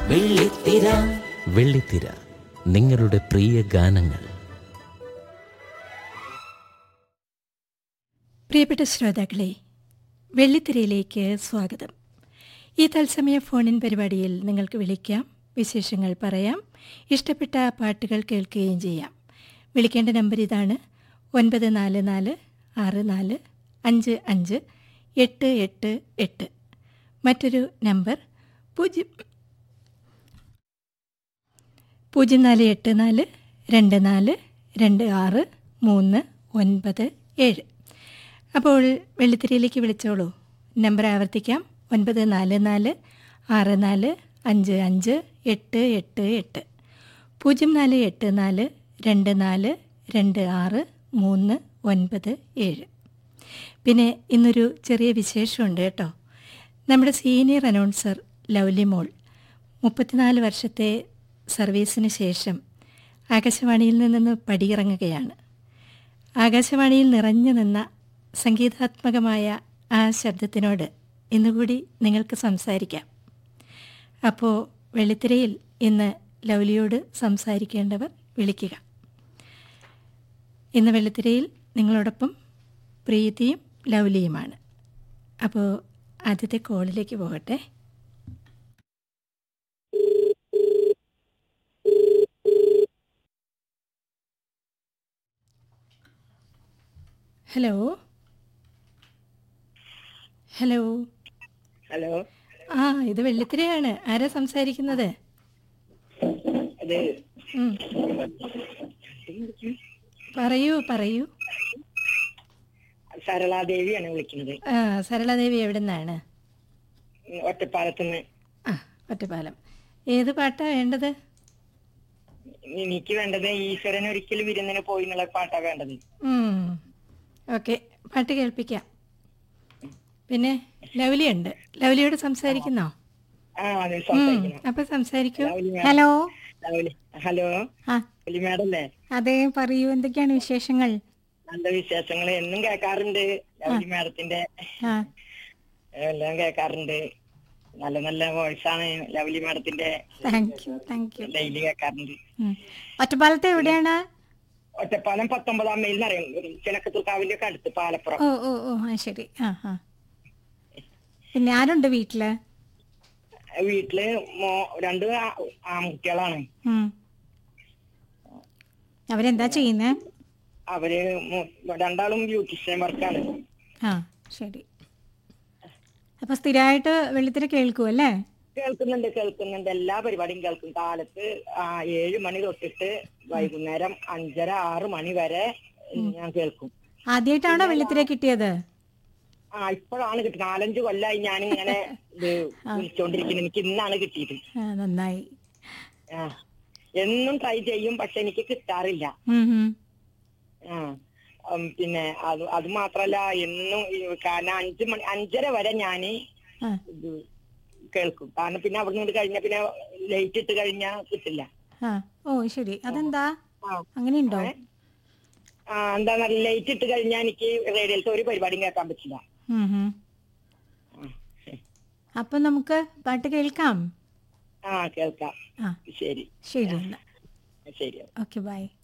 വെള്ളിത്തിര വെള്ളിത്തിര നിങ്ങളുടെ പ്രിയ ഗാനങ്ങൾ പ്രിയപ്പെട്ട ശ്രോതാക്കളെ വെള്ളിത്തിരയിലേക്ക് സ്വാഗതം ഈ തത്സമയ ഫോണിൻ പരിപാടിയിൽ നിങ്ങൾക്ക് വിളിക്കാം വിശേഷങ്ങൾ പറയാം ഇഷ്ടപ്പെട്ട പാട്ടുകൾ കേൾക്കുകയും ചെയ്യാം വിളിക്കേണ്ട നമ്പർ ഇതാണ് ഒൻപത് നാല് നാല് ആറ് നാല് അഞ്ച് അഞ്ച് എട്ട് എട്ട് എട്ട് മറ്റൊരു നമ്പർ പൂജ്യം പൂജ്യം നാല് എട്ട് നാല് രണ്ട് നാല് രണ്ട് ആറ് മൂന്ന് ഒൻപത് ഏഴ് അപ്പോൾ വെള്ളിത്തിരയിലേക്ക് വിളിച്ചോളൂ നമ്പർ ആവർത്തിക്കാം ഒൻപത് നാല് നാല് ആറ് നാല് അഞ്ച് അഞ്ച് എട്ട് എട്ട് എട്ട് പൂജ്യം നാല് എട്ട് നാല് രണ്ട് നാല് രണ്ട് ആറ് മൂന്ന് ഒൻപത് ഏഴ് പിന്നെ ഇന്നൊരു ചെറിയ വിശേഷമുണ്ട് കേട്ടോ നമ്മുടെ സീനിയർ അനൗൺസർ ലൗലി മോൾ മുപ്പത്തിനാല് വർഷത്തെ സർവീസിന് ശേഷം ആകാശവാണിയിൽ നിന്ന് പടിയിറങ്ങുകയാണ് ആകാശവാണിയിൽ നിറഞ്ഞു നിന്ന സംഗീതാത്മകമായ ആ ശബ്ദത്തിനോട് ഇന്നുകൂടി നിങ്ങൾക്ക് സംസാരിക്കാം അപ്പോൾ വെള്ളിത്തിരയിൽ ഇന്ന് ലൗലിയോട് സംസാരിക്കേണ്ടവർ വിളിക്കുക ഇന്ന് വെള്ളിത്തിരയിൽ നിങ്ങളോടൊപ്പം പ്രീതിയും ലൗലിയുമാണ് അപ്പോൾ ആദ്യത്തെ കോളിലേക്ക് പോകട്ടെ ഹലോ ഹലോ ഹലോ ആ ഇത് വെള്ളിത്തിരയാണ് ആരാ സംസാരിക്കുന്നത് അത് ഉം. പറയൂ പറയൂ സരളാദേവിയാണ് വിളിക്കുന്നത് ആ സരളാദേവി എവിടെ നിന്നാണ് ഉം, ഒറ്റപ്പാലത്തുനിന്ന് ആ ഒറ്റപ്പാലം ഏത് പാട്ടാ വേണ്ടത് എനിക്ക് വേണ്ടത് ഈശ്വരൻ ഒരിക്കലും വിരുന്നിന് പോയി എന്നുള്ള പാട്ടാ വേണ്ടത് ഓക്കെ പാട്ട് കേൾപ്പിക്കാം പിന്നെ ലവ്ലി ഉണ്ട് ലവ്ലിയോട് സംസാരിക്കുന്നോ ആ അതെ ഉം, സംസാരിക്കണം അപ്പൊ സംസാരിക്കൂ Lovely madam. Hello Lovely. Hello ആ ലൗലി മാഡം അല്ലേ അതെ പറയൂ എന്തൊക്കെയാണ് വിശേഷങ്ങൾ നല്ല വിശേഷങ്ങൾ എന്നും കേൾക്കാറുണ്ട് ലൗലി മാഡത്തിന്റെ ആ എല്ലാം കേൾക്കാറുണ്ട് നല്ല നല്ല വോയിസ് ആണ് ലൗലി മാഡത്തിന്റെ thank you thank you daily കേൾക്കാറുണ്ട് ഒറ്റപ്പാലത്ത് എവിടെയാണ് ഒറ്റപ്പാലം പത്തൊമ്പതാം മൈൽ എന്നറിയാം ചിനക്കത്തൂർക്കാവിന്റെ ഒക്കെ അടുത്ത് പാലപ്പുറം ഓ ഓ ഓ ആ ശരി ആ ആ പിന്നെ ആരുണ്ട് വീട്ടില് വീട്ടില് മോ രണ്ട് ആ- ആൺകുട്ടികളാണ് ഉം. അവരെന്താ ചെയ്യുന്നേ അവര് മു- രണ്ടാളും ബ്യൂട്ടീഷ്യൻ വർക്കാണ് ആ ശരി അപ്പൊ സ്ഥിരമായിട്ട് വെള്ളിത്തിര കേൾക്കൂ അല്ലേ കേൾക്കുന്നുണ്ട് കേൾക്കുന്നുണ്ട് എല്ലാ പരിപാടിയും കേൾക്കും കാലത്ത് ആ ഏഴ് മണി തൊട്ടിട്ട് വൈകുന്നേരം അഞ്ചര ആറ് മണി വരെ ഞാൻ കേൾക്കും ആദ്യമായിട്ടാണോ വെള്ളിത്തിര കിട്ടിയത് ആ ഇപ്പോഴാണ് കിട്ടുന്നത് നാലഞ്ച് കൊല്ലായി ഞാൻ ഇങ്ങനെ ഇത് വിളിച്ചോണ്ടിരിക്കുന്നത് എനിക്ക് ഇന്നാണ് കിട്ടിയത് ആ, നന്നായി ആ എന്നും ട്രൈ ചെയ്യും പക്ഷെ എനിക്ക് കിട്ടാറില്ല ഉം, ഉം. ആ ഉം, പിന്നെ അത് അത് മാത്രല്ല എന്നും ഈ കാരണം അഞ്ച് മണി അഞ്ചര വരെ ഞാന് ആ, ഇത് കേൾക്കും കാരണം പിന്നെ അവിടെ നിന്ന് കഴിഞ്ഞ പിന്നെ ലൈറ്റ് ഇട്ട് കഴിഞ്ഞാ കിട്ടില്ല ആ ഓ ശരി അതെന്താ ആ. അങ്ങനെയുണ്ടോ ആ എന്താ ലൈറ്റ് ഇട്ട് കഴിഞ്ഞാൽ എനിക്ക് റേഡിയോയിലത്തെ ഒരു പരിപാടിയും കേൾക്കാൻ പറ്റില്ല ഉം, ഉം. അപ്പൊ നമുക്ക് പാട്ട് കേൾക്കാം ആ കേൾക്കാം ആ ശരി ശരി എന്നാ ശരി ഓക്കെ ബൈ